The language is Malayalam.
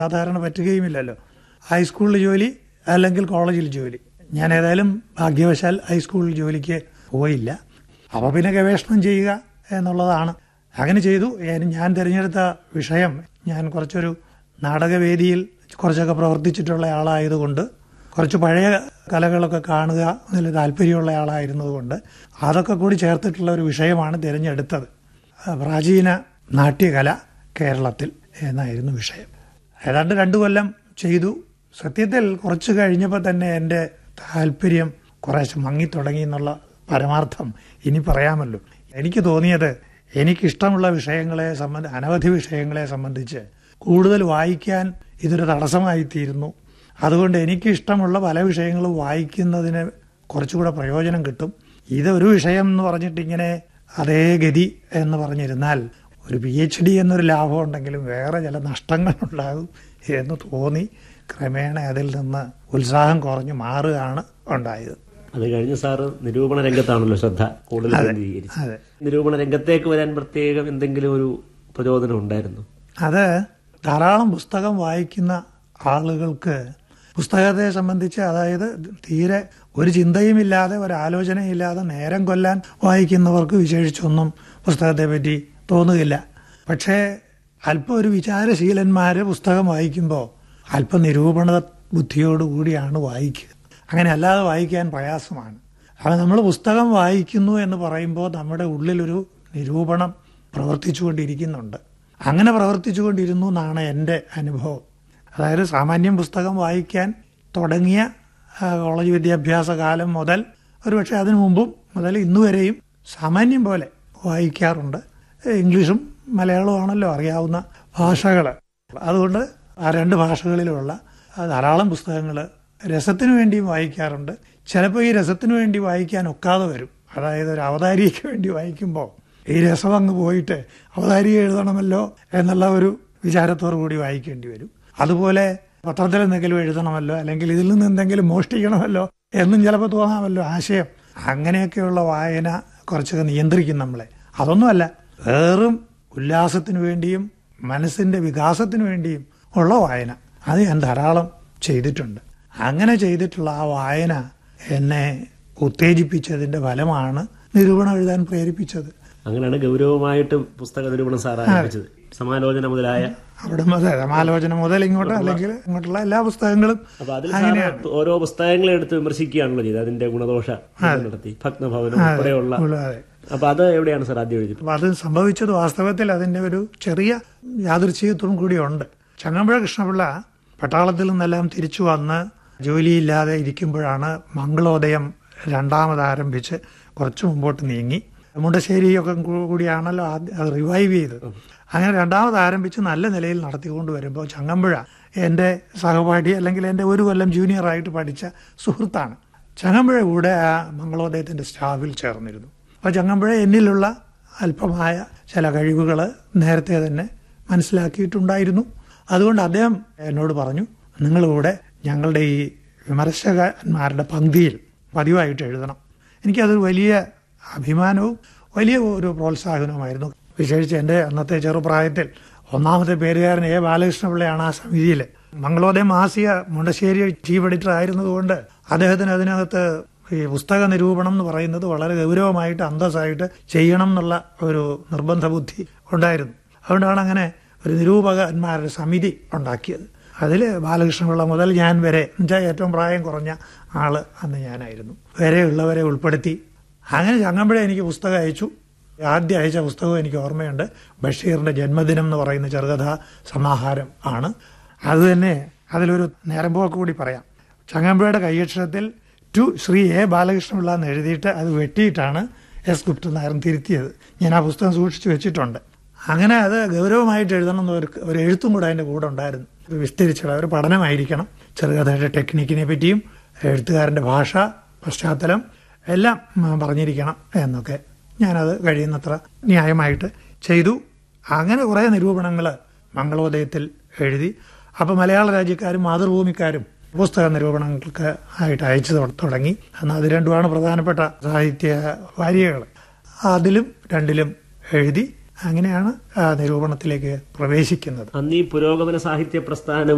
സാധാരണ പറ്റുകയുമില്ലല്ലോ ഹൈസ്കൂളിൽ ജോലി അല്ലെങ്കിൽ കോളേജിൽ ജോലി ഞാൻ ഏതായാലും ഭാഗ്യവശാൽ ഹൈസ്കൂളിൽ ജോലിക്ക് പോയില്ല അപ്പോൾ പിന്നെ ഗവേഷണം ചെയ്യുക എന്നുള്ളതാണ് അങ്ങനെ ചെയ്തു ഞാൻ- ഞാൻ തിരഞ്ഞെടുത്ത വിഷയം ഞാൻ കുറച്ചൊരു നാടകവേദിയിൽ കുറച്ചൊക്കെ പ്രവർത്തിച്ചിട്ടുള്ള ആളായതുകൊണ്ട് കുറച്ച് പഴയ കലകളൊക്കെ കാണുക അതിൽ താല്പര്യമുള്ള ആളായിരുന്നതുകൊണ്ട് അതൊക്കെ കൂടി ചേർത്തിട്ടുള്ള ഒരു വിഷയമാണ് തിരഞ്ഞെടുത്തത് ആ, പ്രാചീന നാട്യകല കേരളത്തിൽ എന്നായിരുന്നു വിഷയം ഏതാണ്ട് രണ്ടു കൊല്ലം ചെയ്തു സത്യത്തിൽ കുറച്ച് കഴിഞ്ഞപ്പോൾ തന്നെ എൻ്റെ താല്പര്യം കുറേശ്ശെ മങ്ങിത്തുടങ്ങി എന്നുള്ള പരമാർത്ഥം ഇനി പറയാമല്ലോ എനിക്ക് തോന്നിയത് എനിക്കിഷ്ടമുള്ള വിഷയങ്ങളെ സംബന്ധ അനവധി വിഷയങ്ങളെ സംബന്ധിച്ച് കൂടുതൽ വായിക്കാൻ ഇതൊരു തടസ്സമായി തീരുന്നു അതുകൊണ്ട് എനിക്കിഷ്ടമുള്ള പല വിഷയങ്ങളും വായിക്കുന്നതിന് കുറച്ചുകൂടെ പ്രയോജനം കിട്ടും ഇതൊരു വിഷയം എന്ന് പറഞ്ഞിട്ട് ഇങ്ങനെ അതേ ഗതി എന്ന് പറഞ്ഞിരുന്നാൽ ഒരു പി എച്ച് ഡി എന്നൊരു ലാഭം ഉണ്ടെങ്കിലും വേറെ ചില നഷ്ടങ്ങളുണ്ടാകും എന്ന് തോന്നി ക്രമേണ അതിൽ നിന്ന് ഉത്സാഹം കുറഞ്ഞു മാറുകയാണ് ഉണ്ടായത് അത് കഴിഞ്ഞ് സാറ് നിരൂപണ രംഗത്താണല്ലോ ശ്രദ്ധ കൂടുതൽ കേന്ദ്രീകരിച്ചത് അതെ നിരൂപണ രംഗത്തേക്ക് വരാൻ പ്രത്യേകം എന്തെങ്കിലും ഒരു പ്രചോദനം ഉണ്ടായിരുന്നു അത് ധാരാളം പുസ്തകം വായിക്കുന്ന ആളുകൾക്ക് പുസ്തകത്തെ സംബന്ധിച്ച് അതായത് തീരെ ഒരു ചിന്തയുമില്ലാതെ ഒരു ആലോചനയില്ലാതെ നേരം കൊല്ലാൻ വായിക്കുന്നവർക്ക് വിശേഷിച്ചൊന്നും പുസ്തകത്തെ പറ്റി തോന്നുകയില്ല പക്ഷേ അല്പം ഒരു വിചാരശീലന്മാര് പുസ്തകം വായിക്കുമ്പോൾ അല്പം നിരൂപണ ബുദ്ധിയോടുകൂടിയാണ് വായിക്കുക അങ്ങനെ അല്ലാതെ വായിക്കാൻ പ്രയാസമാണ് അത് നമ്മൾ പുസ്തകം വായിക്കുന്നു എന്ന് പറയുമ്പോൾ നമ്മുടെ ഉള്ളിലൊരു നിരൂപണം പ്രവർത്തിച്ചുകൊണ്ടിരിക്കുന്നുണ്ട് അങ്ങനെ പ്രവർത്തിച്ചുകൊണ്ടിരുന്നു എന്നാണ് എൻ്റെ അനുഭവം അതായത് സാമാന്യം പുസ്തകം വായിക്കാൻ തുടങ്ങിയ ആ, കോളേജ് വിദ്യാഭ്യാസ കാലം മുതൽ ഒരുപക്ഷെ അതിനു മുമ്പും മുതൽ ഇന്നുവരെയും സാമാന്യം പോലെ വായിക്കാറുണ്ട് ഇംഗ്ലീഷും മലയാളവുമാണല്ലോ അറിയാവുന്ന ഭാഷകൾ അതുകൊണ്ട് ആ രണ്ട് ഭാഷകളിലുമുള്ള ആ, ധാരാളം പുസ്തകങ്ങൾ രസത്തിനു വേണ്ടിയും വായിക്കാറുണ്ട് ചിലപ്പോൾ ഈ രസത്തിനു വേണ്ടി വായിക്കാൻ ഒക്കാതെ വരും അതായത് ഒരു അവതാരികയ്ക്ക് വേണ്ടി വായിക്കുമ്പോൾ ഈ രസം അങ്ങ് പോയിട്ട് അവതാരിക എഴുതണമല്ലോ എന്നുള്ള ഒരു വിചാരത്തോടു കൂടി വായിക്കേണ്ടി വരും അതുപോലെ പത്രത്തിൽ എന്തെങ്കിലും എഴുതണമല്ലോ അല്ലെങ്കിൽ ഇതിൽ നിന്ന് എന്തെങ്കിലും മോഷ്ടിക്കണമല്ലോ എന്നും ചിലപ്പോൾ തോന്നാമല്ലോ ആശയം അങ്ങനെയൊക്കെയുള്ള വായന കുറച്ചൊക്കെ നിയന്ത്രിക്കും നമ്മളെ അതൊന്നുമല്ല വേറും ഉല്ലാസത്തിനു വേണ്ടിയും മനസ്സിന്റെ വികാസത്തിനു വേണ്ടിയും ഉള്ള വായന അത് ഞാൻ ധാരാളം ചെയ്തിട്ടുണ്ട് അങ്ങനെ ചെയ്തിട്ടുള്ള ആ വായന എന്നെ ഉത്തേജിപ്പിച്ചതിന്റെ ഫലമാണ് നിരൂപണം എഴുതാൻ പ്രേരിപ്പിച്ചത് അങ്ങനെയാണ് ഗൗരവമായിട്ട് പുസ്തക നിരൂപണം സാർ ആരംഭിച്ചത് സമാലോചന മുതലായ അവിടെ മുതൽ സമാലോചന മുതൽ ഇങ്ങോട്ട് അല്ലെങ്കിൽ ഇങ്ങോട്ടുള്ള എല്ലാ പുസ്തകങ്ങളും അപ്പൊ അതിൽ സാറ് ഓരോ പുസ്തകങ്ങളെ എടുത്ത് വിമർശിക്കുകയാണല്ലോ ചെയ്തത് അതിന്റെ ഗുണദോഷ പഠനം നടത്തി ഭഗ്നഭവനം ഉൾപ്പെടെയുള്ള അതെ അപ്പൊ അത് എവിടെയാണ് സാർ ആദ്യം എഴുതിയത് അപ്പൊ അത് സംഭവിച്ചത് വാസ്തവത്തിൽ അതിന്റെ ഒരു ചെറിയ യാദൃച്ഛികത്വം കൂടിയുണ്ട് ചങ്ങമ്പുഴ കൃഷ്ണപിള്ള പട്ടാളത്തിൽ നിന്നെല്ലാം തിരിച്ചു വന്ന് ജോലിയില്ലാതെ ഇരിക്കുമ്പോഴാണ് മംഗളോദയം രണ്ടാമത് ആരംഭിച്ച് കുറച്ച് മുമ്പോട്ട് നീങ്ങി മുണ്ടശ്ശേരിയൊക്കെ കൂ- കൂടിയാണല്ലോ ആദ്യം അത് റിവൈവ് ചെയ്തത് അങ്ങനെ രണ്ടാമത് ആരംഭിച്ച് നല്ല നിലയിൽ നടത്തിക്കൊണ്ട് വരുമ്പോൾ ചങ്ങമ്പുഴ എൻ്റെ സഹപാഠി അല്ലെങ്കിൽ എൻ്റെ ഒരു കൊല്ലം ജൂനിയറായിട്ട് പഠിച്ച സുഹൃത്താണ് ചങ്ങമ്പുഴ കൂടെ ആ മംഗളോദയത്തിൻ്റെ സ്റ്റാഫിൽ ചേർന്നിരുന്നു അപ്പോൾ ചങ്ങമ്പുഴ എന്നിലുള്ള അല്പമായ ചില കഴിവുകൾ നേരത്തെ തന്നെ മനസ്സിലാക്കിയിട്ടുണ്ടായിരുന്നു അതുകൊണ്ട് അദ്ദേഹം എന്നോട് പറഞ്ഞു നിങ്ങളിവിടെ ഞങ്ങളുടെ ഈ വിമർശകന്മാരുടെ പങ്ക്തിയിൽ പതിവായിട്ട് എഴുതണം എനിക്കതൊരു വലിയ അഭിമാനവും വലിയ ഒരു പ്രോത്സാഹനവുമായിരുന്നു വിശേഷിച്ച് എൻ്റെ അന്നത്തെ ചെറുപ്രായത്തിൽ ഒന്നാമത്തെ പേരുകാരൻ എ ബാലകൃഷ്ണപിള്ളയാണ് ആ സമിതിയിൽ മംഗളോദയം മാസിക മുണ്ടശ്ശേരി ചീഫ് എഡിറ്റർ ആയിരുന്നതുകൊണ്ട് അദ്ദേഹത്തിന് അതിനകത്ത് ഈ പുസ്തക നിരൂപണം എന്ന് പറയുന്നത് വളരെ ഗൗരവമായിട്ട് അന്തസ്സായിട്ട് ചെയ്യണം എന്നുള്ള ഒരു നിർബന്ധ ബുദ്ധി ഉണ്ടായിരുന്നു അതുകൊണ്ടാണ് അങ്ങനെ ഒരു നിരൂപകന്മാരുടെ സമിതി ഉണ്ടാക്കിയത് അതിൽ ബാലകൃഷ്ണപിള്ള മുതൽ ഞാൻ വരെ എന്നുവെച്ചാൽ ഏറ്റവും പ്രായം കുറഞ്ഞ ആള് അന്ന് ഞാനായിരുന്നു വരെയുള്ളവരെ ഉൾപ്പെടുത്തി അങ്ങനെ ചങ്ങമ്പുഴ എനിക്ക് പുസ്തകം അയച്ചു ആദ്യം അയച്ച പുസ്തകവും എനിക്ക് ഓർമ്മയുണ്ട് ബഷീറിന്റെ ജന്മദിനം എന്ന് പറയുന്ന ചെറുകഥാ സമാഹാരം ആണ് അത് തന്നെ അതിലൊരു നേരം പോക്ക് കൂടി പറയാം ചങ്ങമ്പുഴയുടെ കൈയക്ഷരത്തിൽ ടു ശ്രീ എ ബാലകൃഷ്ണപിള്ള എന്ന് എഴുതിയിട്ട് അത് വെട്ടിയിട്ടാണ് എസ് ഗുപ്തൻ നായർ തിരുത്തിയത് ഞാൻ ആ പുസ്തകം സൂക്ഷിച്ചു വെച്ചിട്ടുണ്ട് അങ്ങനെ അത് ഗൗരവമായിട്ട് എഴുതണം എന്ന് ഒരു ഒരു എഴുത്തും കൂടെ അതിൻ്റെ കൂടെ ഉണ്ടായിരുന്നു ഒരു വിസ്തരിച്ചുള്ള ഒരു പഠനമായിരിക്കണം ചെറുകഥയുടെ ടെക്നിക്കിനെ പറ്റിയും എഴുത്തുകാരൻ്റെ ഭാഷ പശ്ചാത്തലം എല്ലാം ഉം, പറഞ്ഞിരിക്കണം എന്നൊക്കെ ഞാനത് കഴിയുന്നത്ര ന്യായമായിട്ട് ചെയ്തു അങ്ങനെ കുറേ നിരൂപണങ്ങൾ മംഗളോദയത്തിൽ എഴുതി അപ്പോൾ മലയാള രാജ്യക്കാരും മാതൃഭൂമിക്കാരും പുസ്തക നിരൂപണങ്ങൾക്ക് ആയിട്ട് അയച്ചു തുട- തുടങ്ങി എന്നാൽ അത് രണ്ടുമാണ് പ്രധാനപ്പെട്ട സാഹിത്യ വാരികകൾ അതിലും രണ്ടിലും എഴുതി അങ്ങനെയാണ് ആ നിരൂപണത്തിലേക്ക് പ്രവേശിക്കുന്നത് അന്ന് ഈ പുരോഗമന സാഹിത്യ പ്രസ്ഥാനം